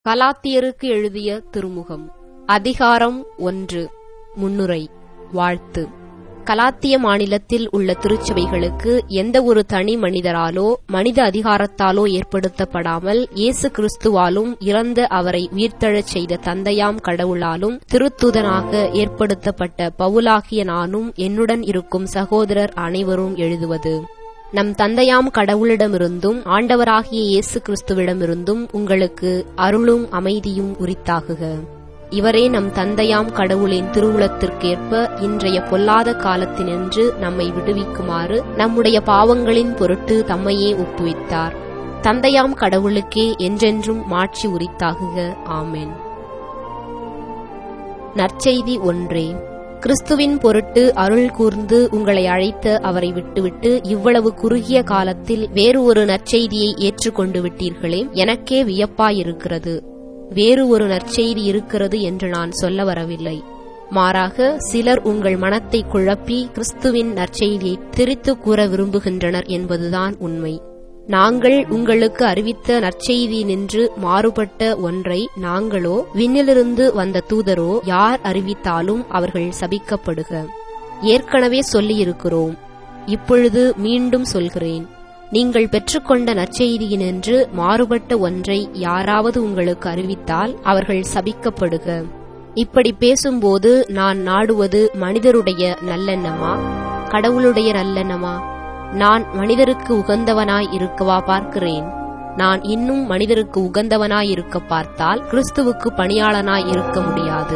கலாத்தியருக்கு எழுதிய திருமுகம் அதிகாரம் ஒன்று முன்னுரை வாழ்த்து கலாத்திய மாநிலத்தில் உள்ள திருச்சபைகளுக்கு எந்த ஒரு தனி மனிதராலோ மனித அதிகாரத்தாலோ ஏற்படுத்தப்படாமல் இயேசு கிறிஸ்துவாலும் இறந்த அவரை உயிர்த்தெழச் செய்த தந்தையாம் கடவுளாலும் திருத்துதனாக ஏற்படுத்தப்பட்ட பவுலாகிய நானும் என்னுடன் இருக்கும் சகோதரர் அனைவரும் எழுதுவது நம் தந்தையாம் கடவுளிடமிருந்தும் ஆண்டவராகிய இயேசு கிறிஸ்துவிடமிருந்தும் உங்களுக்கு அருளும் அமைதியும் உரித்தாகுக இவரே நம் தந்தையாம் கடவுளின் திருவுளத்திற்கேற்ப இன்றைய பொல்லாத காலத்தினின்று நம்மை விடுவிக்குமாறு நம்முடைய பாவங்களின் பொருட்டு தம்மையே ஒப்புவித்தார் தந்தையாம் கடவுளுக்கே என்றென்றும் மாட்சி உரித்தாகுக ஆமென் நற்செய்தி ஒன்றே கிறிஸ்துவின் பொருட்டு அருள் கூர்ந்து உங்களை அழைத்த அவரை விட்டுவிட்டு இவ்வளவு குறுகிய காலத்தில் வேறு ஒரு நற்செய்தியை ஏற்றுக்கொண்டு விட்டீர்களே எனக்கே வியப்பாயிருக்கிறது வேறு ஒரு நற்செய்தி இருக்கிறது என்று நான் சொல்ல வரவில்லை மாறாக சிலர் உங்கள் மனத்தை குழப்பி கிறிஸ்துவின் நற்செய்தியை திரித்து கூற விரும்புகின்றனர் என்பதுதான் உண்மை நாங்கள் உங்களுக்கு அறிவித்த நற்செய்தி நின்று மாறுபட்ட ஒன்றை நாங்களோ விண்ணிலிருந்து வந்த தூதரோ யார் அறிவித்தாலும் அவர்கள் சபிக்கப்படுக ஏற்கனவே சொல்லியிருக்கிறோம் இப்பொழுது மீண்டும் சொல்கிறேன் நீங்கள் பெற்றுக்கொண்ட நற்செய்தியினின்று மாறுபட்ட ஒன்றை யாராவது உங்களுக்கு அறிவித்தால் அவர்கள் சபிக்கப்படுக இப்படி பேசும்போது நான் நாடுவது மனிதருடைய நல்லெண்ணமா கடவுளுடைய நல்லெண்ணமா நான் மனிதருக்கு உகந்தவனாய் இருக்கவா பார்க்கிறேன் நான் இன்னும் மனிதருக்கு உகந்தவனாய் இருக்க பார்த்தால் கிறிஸ்துவுக்கு பணியாளனாய் இருக்க முடியாது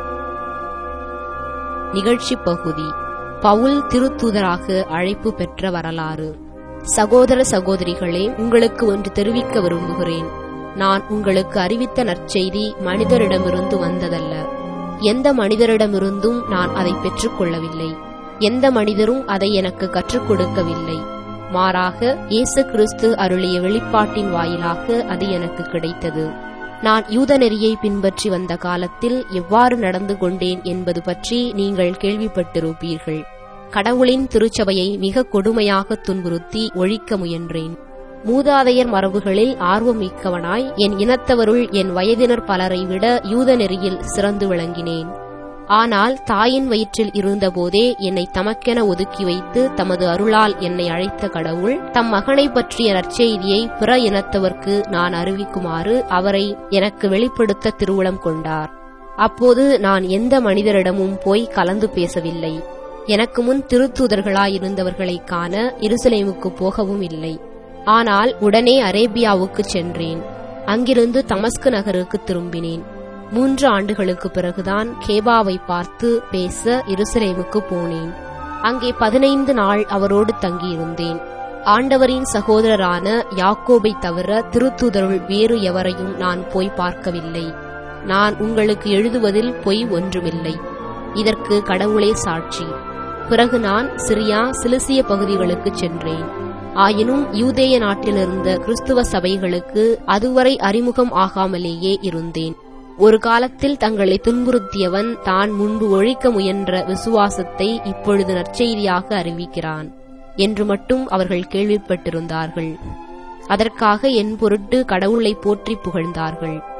நிகழ்ச்சி பகுதி பவுல் திருத்தூதராக அழைப்பு பெற்ற வரலாறு சகோதர சகோதரிகளே உங்களுக்கு ஒன்று தெரிவிக்க விரும்புகிறேன் நான் உங்களுக்கு அறிவித்த நற்செய்தி மனிதரிடமிருந்து வந்ததல்ல எந்த மனிதரிடமிருந்தும் நான் அதை பெற்றுக்கொள்ளவில்லை எந்த மனிதரும் அதை எனக்கு கற்றுக் கொடுக்கவில்லை மாறாக இயேசு கிறிஸ்து அருளிய வெளிப்பாட்டின் வாயிலாக அது எனக்கு கிடைத்தது நான் யூத நெறியை பின்பற்றி வந்த காலத்தில் எவ்வாறு நடந்து கொண்டேன் என்பது பற்றி நீங்கள் கேள்விப்பட்டிருப்பீர்கள் கடவுளின் திருச்சபையை மிக கொடுமையாக துன்புறுத்தி ஒழிக்க முயன்றேன் மூதாதையர் மரபுகளில் ஆர்வம் மிக்கவனாய் என் இனத்தவருள் என் வயதினர் பலரை விட யூத நெறியில் சிறந்து விளங்கினேன் ஆனால் தாயின் வயிற்றில் இருந்தபோதே என்னை தமக்கென ஒதுக்கி வைத்து தமது அருளால் என்னை அழைத்த கடவுள் தம் மகனை பற்றிய நற்செய்தியை பிற இனத்தவர்க்கு நான் அறிவிக்குமாறு அவரை எனக்கு வெளிப்படுத்த திருவுளம் கொண்டார் அப்போது நான் எந்த மனிதரிடமும் போய் கலந்து பேசவில்லை எனக்கு முன் திருத்தூதர்களாயிருந்தவர்களைக் காண இருசலேமுக்கு போகவும் இல்லை ஆனால் உடனே அரேபியாவுக்கு சென்றேன் அங்கிருந்து தமஸ்கு நகருக்கு திரும்பினேன் மூன்று ஆண்டுகளுக்கு பிறகுதான் கேபாவை பார்த்து பேச இருசலேமுக்கு போனேன் அங்கே பதினைந்து நாள் அவரோடு தங்கியிருந்தேன் ஆண்டவரின் சகோதரரான யாக்கோபை தவிர திருத்துதருள் வேறு எவரையும் நான் போய் பார்க்கவில்லை நான் உங்களுக்கு எழுதுவதில் பொய் ஒன்றுமில்லை இதற்கு கடவுளே சாட்சி பிறகு நான் சிரியா சிலிசிய பகுதிகளுக்கு சென்றேன் ஆயினும் யூதேய நாட்டிலிருந்த கிறிஸ்துவ சபைகளுக்கு அதுவரை அறிமுகம் ஆகாமலேயே இருந்தேன் ஒரு காலத்தில் தங்களை துன்புறுத்தியவன் தான் முன்பு ஒழிக்க முயன்ற விசுவாசத்தை இப்பொழுது நற்செய்தியாக அறிவிக்கிறான் என்று மட்டும் அவர்கள் கேள்விப்பட்டிருந்தார்கள் அதற்காக என் பொருட்டு கடவுளை போற்றி புகழ்ந்தார்கள்